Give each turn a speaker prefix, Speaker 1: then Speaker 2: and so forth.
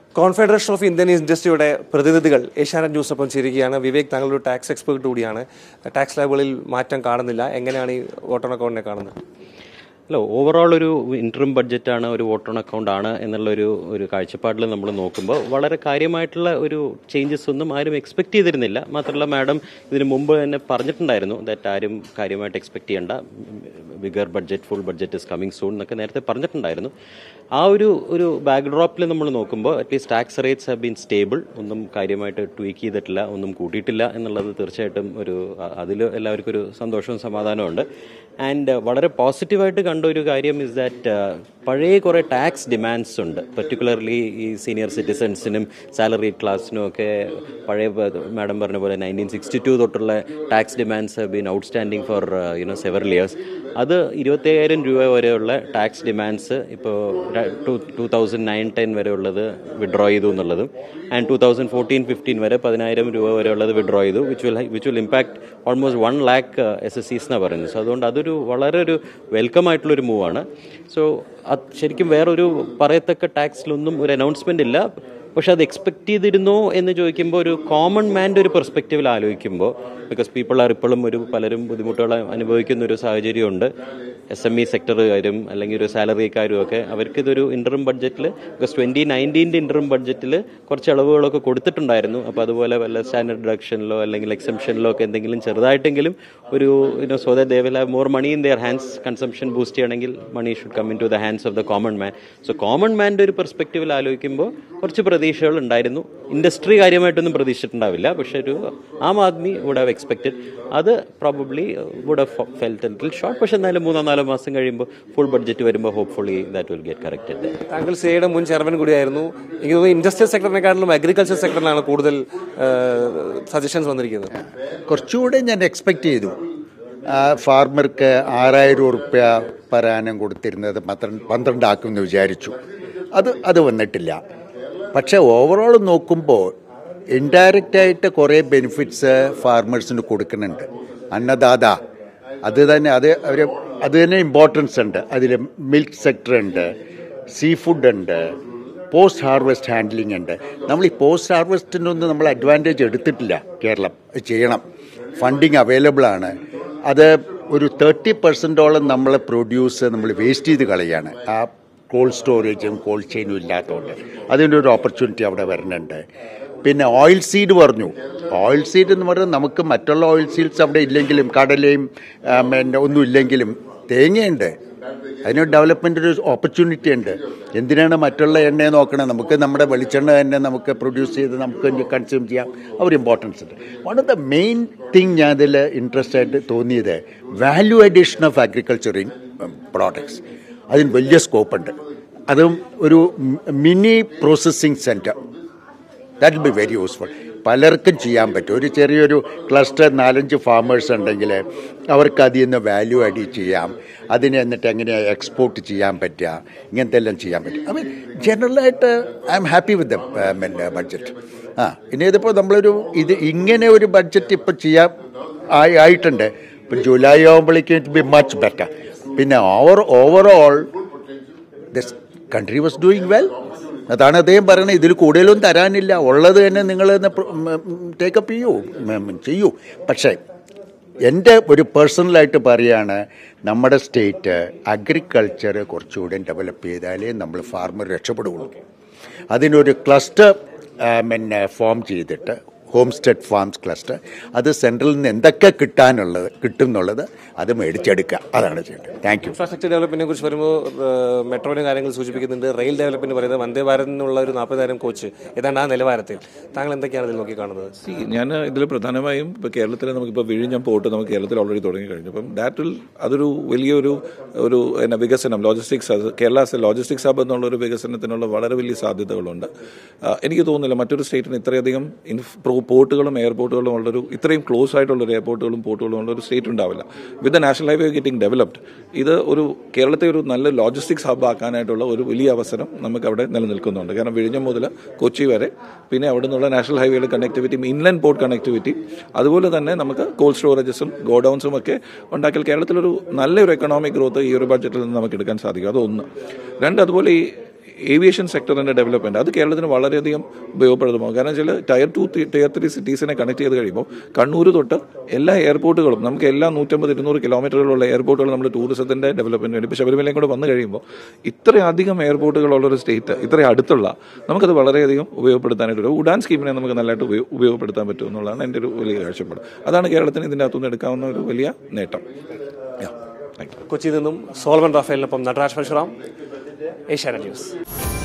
Speaker 1: Confederation of Indian ഇൻഡസ്ട്രിയുടെ പ്രതിനിധികൾ ഏഷ്യാനെറ്റ് ന്യൂസിനൊപ്പം ചേരുകയാണ് വിവേക് താങ്കളൊരു ടാക്സ് എക്സ്പെർട്ട് കൂടിയാണ് ടാക്സ് ലാബുകളിൽ മാറ്റം കാണുന്നില്ല എങ്ങനെയാണ് ഈ വോട്ടർ അക്കൗണ്ടിനെ കാണുന്നത്
Speaker 2: അല്ല ഓവറോൾ ഒരു ഇൻട്രം ബഡ്ജറ്റാണ് ഒരു വോട്ട് ഓൺ അക്കൗണ്ട് ആണ് എന്നുള്ളൊരു ഒരു കാഴ്ചപ്പാടിൽ നമ്മൾ നോക്കുമ്പോൾ വളരെ കാര്യമായിട്ടുള്ള ഒരു ചേഞ്ചസ് ഒന്നും ആരും എക്സ്പെക്ട് ചെയ്തിരുന്നില്ല മാത്രമല്ല മാഡം ഇതിന് മുമ്പ് തന്നെ പറഞ്ഞിട്ടുണ്ടായിരുന്നു ദാറ്റ് ആരും കാര്യമായിട്ട് എക്സ്പെക്ട് ചെയ്യേണ്ട bigger budget full budget is coming soon എന്നൊക്കെ നേരത്തെ പറഞ്ഞിട്ടുണ്ടായിരുന്നു ആ ഒരു ഒരു ബാക്ക്ഡ്രോപ്പിൽ നമ്മൾ നോക്കുമ്പോൾ at least tax rates have been stable ഒന്നും കാര്യമായിട്ട് ട്വീക്ക് ചെയ്തിട്ടില്ല ഒന്നും കൂട്ടിയിട്ടില്ല എന്നുള്ളത് തീർച്ചയായിട്ടും ഒരു അതിൽ എല്ലാവർക്കും ഒരു സന്തോഷവും സമാധാനവും ഉണ്ട് ആൻഡ് വളരെ പോസിറ്റീവായിട്ട് കണ്ട ഒരു കാര്യം ഇസ് ദാറ്റ് പഴയ കുറേ ടാക്സ് ഡിമാൻഡ്സ് ഉണ്ട് പെർട്ടിക്കുലർലി ഈ സീനിയർ സിറ്റിസൺസിനും സാലറി ക്ലാസ്സിനും ഒക്കെ പഴയ മാഡം പറഞ്ഞ പോലെ നയൻറ്റീൻ സിക്സ്റ്റി ടു തൊട്ടുള്ള tax demands have been outstanding for you know several years അത് ഇരുപത്തയ്യായിരം രൂപ വരെയുള്ള ടാക്സ് ഡിമാൻഡ്സ് ഇപ്പോൾ two two thousand nine ten വരെ ഉള്ളത് വിഡ്രോ ചെയ്തു എന്നുള്ളതും and two thousand fourteen fifteen വരെ പതിനായിരം രൂപ വരെ ഉള്ളത് വിഡ്രോ ചെയ്തു which will which will impact almost one lakh yes S സീസ് എന്നാണ് പറയുന്നത് സോ അതുകൊണ്ട് അതൊരു വളരെ ഒരു വെൽക്കം ആയിട്ടുള്ളൊരു മൂവാണ് സോ അത് ശരിക്കും വേറൊരു പറയത്തക്ക ടാക്സിലൊന്നും ഒരു അനൗൺസ്മെന്റ് ഇല്ല പക്ഷെ അത് എക്സ്പെക്ട് ചെയ്തിരുന്നോ എന്ന് ചോദിക്കുമ്പോൾ ഒരു കോമൺ മാൻ്റെ ഒരു പെർസ്പെക്റ്റീവിൽ ആലോചിക്കുമ്പോൾ ബിക്കോസ് പീപ്പിൾ ആർ ഇപ്പോഴും ഒരു പലരും ബുദ്ധിമുട്ടുകൾ അനുഭവിക്കുന്ന ഒരു സാഹചര്യമുണ്ട് എസ് എം ഇ സെക്ടറുകാരും അല്ലെങ്കിൽ ഒരു സാലറിക്കാരും ഒക്കെ അവർക്ക് ഇതൊരു ഇൻ്ററും ബഡ്ജറ്റിൽ ബിക്കോസ് ട്വൻറ്റി നയൻറ്റീൻ്റെ ഇൻ്ററും ബഡ്ജറ്റിൽ കുറച്ച് ഇളവുകളൊക്കെ കൊടുത്തിട്ടുണ്ടായിരുന്നു അപ്പോൾ അതുപോലെ വല്ല സ്റ്റാൻഡേർഡ് ഡിഡക്ഷനിലോ അല്ലെങ്കിൽ എക്സംഷനിലോ ഒക്കെ എന്തെങ്കിലും ചെറുതായിട്ടെങ്കിലും ഒരു you know so that they will have more money in their hands consumption boost ചെയ്യണമെങ്കിൽ money should come into the hands of the common man so common മാൻ്റെ ഒരു പെർസ്പെക്റ്റീവിൽ ആലോചിക്കുമ്പോൾ കുറച്ച് പ്രതീക്ഷകൾ ഉണ്ടായിരുന്നു ഇൻഡസ്ട്രി കാര്യമായിട്ടൊന്നും പ്രതീക്ഷിച്ചിട്ടുണ്ടാവില്ല പക്ഷേ ഒരു aam aadmi would have expected അത് probably would have felt little short പക്ഷേ എന്നാലും മൂന്നോ നാലോ മാസം കഴിയുമ്പോൾ ഫുൾ ബഡ്ജറ്റ് വരുമ്പോൾ hopefully that will get corrected
Speaker 1: താങ്കൾ സിയുടെ മുൻ ചെയർമാൻ കൂടിയായിരുന്നു എനിക്ക് തോന്നുന്നു ഇൻഡസ്ട്രിയൽ സെക്ടറിനെക്കാട്ടിലും അഗ്രികൾച്ചർ സെക്ടറിലാണ് കൂടുതൽ സജഷൻസ് വന്നിരിക്കുന്നത്
Speaker 3: കുറച്ചുകൂടെ ഞാൻ എക്സ്പെക്റ്റ് ചെയ്തു ആ ഫാർമർക്ക് ആറായിരം ഉറുപ്യ പരാനം കൊടുത്തിരുന്നത് പന്ത്രണ്ട് പന്ത്രണ്ടാക്കുമെന്ന് വിചാരിച്ചു അത് അത് വന്നിട്ടില്ല പക്ഷേ ഓവറോൾ നോക്കുമ്പോൾ ഇൻഡയറക്റ്റായിട്ട് കുറേ ബെനിഫിറ്റ്സ് ഫാർമേഴ്സിന് കൊടുക്കുന്നുണ്ട് അന്നദാത അത് തന്നെ അത് അവർ അത് തന്നെ ഇമ്പോർട്ടൻസ് ഉണ്ട് അതിൽ മിൽക്ക് സെക്ടർ ഉണ്ട് സീ ഫുഡ് ഉണ്ട് പോസ്റ്റ് ഹാർവെസ്റ്റ് ഹാൻഡ്ലിംഗ് ഉണ്ട് നമ്മൾ ഈ പോസ്റ്റ് ഹാർവെസ്റ്റിനൊന്നും നമ്മൾ അഡ്വാൻറ്റേജ് എടുത്തിട്ടില്ല കേരളം അത് ചെയ്യണം ഫണ്ടിങ് അവൈലബിൾ ആണ് അത് ഒരു തേർട്ടി പെർസെൻറ്റോളം നമ്മളെ പ്രൊഡ്യൂസ് നമ്മൾ വേസ്റ്റ് ചെയ്ത് കളയാണ് ആ കോൾഡ് സ്റ്റോറേജും കോൾഡ് ചെയിനും ഇല്ലാത്തതുകൊണ്ട് അതിൻ്റെ ഒരു ഓപ്പർച്യൂണിറ്റി അവിടെ വരുന്നുണ്ട് പിന്നെ ഓയിൽ സീഡ് പറഞ്ഞു ഓയിൽ സീഡ് എന്ന് പറഞ്ഞാൽ നമുക്ക് മറ്റുള്ള ഓയിൽ സീഡ്സ് അവിടെ ഇല്ലെങ്കിലും കടലയും ആ, പിന്നെ ഒന്നും ഇല്ലെങ്കിലും തേങ്ങയുണ്ട് അതിന് ഡെവലപ്മെൻ്റ് ഒരു ഓപ്പർച്യൂണിറ്റി ഉണ്ട് എന്തിനാണ് മറ്റുള്ള എണ്ണയെ നോക്കണത് നമുക്ക് നമ്മുടെ വെളിച്ചെണ്ണ തന്നെ നമുക്ക് പ്രൊഡ്യൂസ് ചെയ്ത് നമുക്ക് കൺസ്യൂം ചെയ്യാം അവർ ഇമ്പോർട്ടൻസ് ഉണ്ട് one of the main thing ഞാൻ ഇതിൽ ഇൻട്രസ്റ്റ് ആയിട്ട് തോന്നിയത് value addition of agriculture in products അതിന് വലിയ സ്കോപ്പ് ഉണ്ട് അതും ഒരു mini processing centre that will be very useful പലർക്കും ചെയ്യാൻ പറ്റും ഒരു ചെറിയൊരു ക്ലസ്റ്റർ നാലഞ്ച് ഫാമേഴ്സ് ഉണ്ടെങ്കിൽ അവർക്ക് അതിൽ നിന്ന് വാല്യൂ ആഡ് ചെയ്യാം അതിനെ എന്നിട്ട് എങ്ങനെയാണ് എക്സ്പോർട്ട് ചെയ്യാൻ പറ്റുക ഇങ്ങനത്തെ എല്ലാം ചെയ്യാൻ പറ്റും ഐ മീൻ ജനറലായിട്ട് I am happy with the പിന്നെ ബഡ്ജറ്റ് ആ ഇനി ഇതിപ്പോൾ നമ്മളൊരു ഇത് ഇങ്ങനെ ഒരു ബഡ്ജറ്റ് ഇപ്പോൾ ചെയ്യാൻ ആയി ആയിട്ടുണ്ട് ഇപ്പം ജൂലൈ ആകുമ്പോഴേക്കും ഇറ്റ് ബി മച്ച് ബെറ്റർ പിന്നെ over overall this country was doing well അതാണ് അദ്ദേഹം പറയുന്നത് ഇതിൽ കൂടുതലൊന്നും തരാനില്ല ഉള്ളത് തന്നെ നിങ്ങൾ ടേക്കപ്പ് ചെയ്യൂ ഉം, ചെയ്യൂ പക്ഷേ എൻ്റെ ഒരു പേഴ്സണലായിട്ട് പറയുകയാണ് നമ്മുടെ സ്റ്റേറ്റ് അഗ്രികൾച്ചർ കുറച്ചുകൂടെ ഡെവലപ്പ് ചെയ്താലേ നമ്മൾ ഫാർമർ രക്ഷപ്പെടുകയുള്ളൂ അതിനൊരു ക്ലസ്റ്റർ പിന്നെ ഫോം ചെയ്തിട്ട് ഹോം സ്റ്റെഡ് ഫാംസ് ക്ലസ്റ്റർ അത് സെൻട്രലിൽ നിന്ന് എന്തൊക്കെ കിട്ടാനുള്ളത് കിട്ടും എന്നുള്ളത് അത് മേടിച്ചെടുക്കുക അതാണ് ചെയ്യേണ്ടത് താങ്ക് യു
Speaker 1: ഇൻഫ്രാസ്ട്രക്ചർ ഡെവലപ്മെന്റിനെ കുറിച്ച് വരുമ്പോൾ മെട്രോയുടെ കാര്യങ്ങൾ സൂചിപ്പിക്കുന്നുണ്ട് റെയിൽ ഡെവലപ്മെന്റ് പറയുന്നത് വന്ദേ ഭാരത് എന്നുള്ള ഒരു നാൽപ്പതായിരം കോച്ച് ഏതാണ്ട് ആ നിലവാരത്തിൽ താങ്കൾ എന്തൊക്കെയാണ് ഇതിൽ നോക്കി കാണുന്നത്
Speaker 4: See, ഞാൻ ഇതിൽ പ്രധാനമായും ഇപ്പോൾ കേരളത്തിൽ നമുക്കിപ്പോൾ വിഴിഞ്ഞം പോയിട്ട് നമുക്ക് കേരളത്തിൽ ഓൾറെഡി തുടങ്ങി കഴിഞ്ഞു അപ്പം ദാറ്റ് വിൽ അതൊരു വലിയൊരു ഒരു എന്നാ വികസനം ലോജിസ്റ്റിക്സ് അത് കേരള ലോജിസ്റ്റിക്സ് ഹബ് എന്നുള്ള ഒരു വികസനത്തിനുള്ള വളരെ വലിയ സാധ്യതകളുണ്ട് ആ, എനിക്ക് തോന്നുന്നില്ല മറ്റൊരു സ്റ്റേറ്റിന് ഇത്രയധികം ഇൻഫ് പ്രോ പോർട്ടുകളും എയർപോർട്ടുകളും ഉള്ളൊരു ഇത്രയും ക്ലോസ് ആയിട്ടുള്ള ഒരു എയർപോർട്ടുകളും പോർട്ടുകളും ഉള്ള ഒരു സ്റ്റേറ്റ് ഉണ്ടാവില്ല with the national highway getting developed ഇത് ഒരു കേരളത്തെ ഒരു നല്ല ലോജിസ്റ്റിക്സ് ഹബ് ആക്കാനായിട്ടുള്ള ഒരു വലിയ അവസരം നമുക്ക് അവിടെ നിലനിൽക്കുന്നുണ്ട് കാരണം വിഴിഞ്ഞം മുതൽ കൊച്ചി വരെ പിന്നെ അവിടെ നിന്നുള്ള നാഷണൽ ഹൈവേയുടെ കണക്ടിവിറ്റി ഇൻലൻഡ് പോർട്ട് കണക്ടിവിറ്റി അതുപോലെ തന്നെ നമുക്ക് കോൾഡ് സ്റ്റോറേജസും ഗോഡൌൺസും ഒക്കെ ഉണ്ടാക്കിയാൽ കേരളത്തിലൊരു നല്ലൊരു എക്കണോമിക് ഗ്രോത്ത് ഈ ഒരു ബഡ്ജറ്റിൽ നിന്ന് നമുക്ക് എടുക്കാൻ സാധിക്കും അതൊന്ന് രണ്ട് അതുപോലെ ഈ ഏവിയേഷൻ സെക്ടറിൻ്റെ ഡെവലപ്മെൻറ്റ് അത് കേരളത്തിന് വളരെയധികം ഉപയോഗപ്രദമാകും കാരണം വെച്ചാൽ ടയർ ടു ടയർ ത്രീ സിറ്റീസിനെ കണക്ട് ചെയ്ത് കഴിയുമ്പോൾ കണ്ണൂർ തൊട്ട് എല്ലാ എയർപോർട്ടുകളും നമുക്ക് എല്ലാ നൂറ്റമ്പത് ഇരുന്നൂറ് കിലോമീറ്ററുകളുള്ള എയർപോർട്ടുകൾ നമ്മൾ ടൂറിസത്തിൻ്റെ ഡെവലപ്മെൻറ്റ് വേണ്ടി ഇപ്പോൾ ശബരിമലയും കൂടെ വന്നു കഴിയുമ്പോൾ ഇത്രയധികം എയർപോർട്ടുകളുള്ള ഒരു സ്റ്റേറ്റ് ഇത്രയും അടുത്തുള്ള നമുക്കത് വളരെയധികം ഉപയോഗപ്പെടുത്താനായിട്ട് ഒരു ഉഡാൻ സ്കീമിനെ നമുക്ക് നല്ലതായിട്ട് ഉപയോ- ഉപയോഗപ്പെടുത്താൻ പറ്റും എന്നുള്ളതാണ് എൻ്റെ ഒരു വലിയ കാഴ്ചപ്പാട് അതാണ് കേരളത്തിന് ഇതിൻ്റെ അകത്തുനിന്ന് എടുക്കാവുന്ന ഒരു വലിയ നേട്ടം Yeah. Thank you.
Speaker 1: കൊച്ചിയിൽ നിന്നും സോൾവൻ റാഫേലിനൊപ്പം നടരാജ് പരശുറാം ഏഷ്യാനെറ്റ് ന്യൂസ്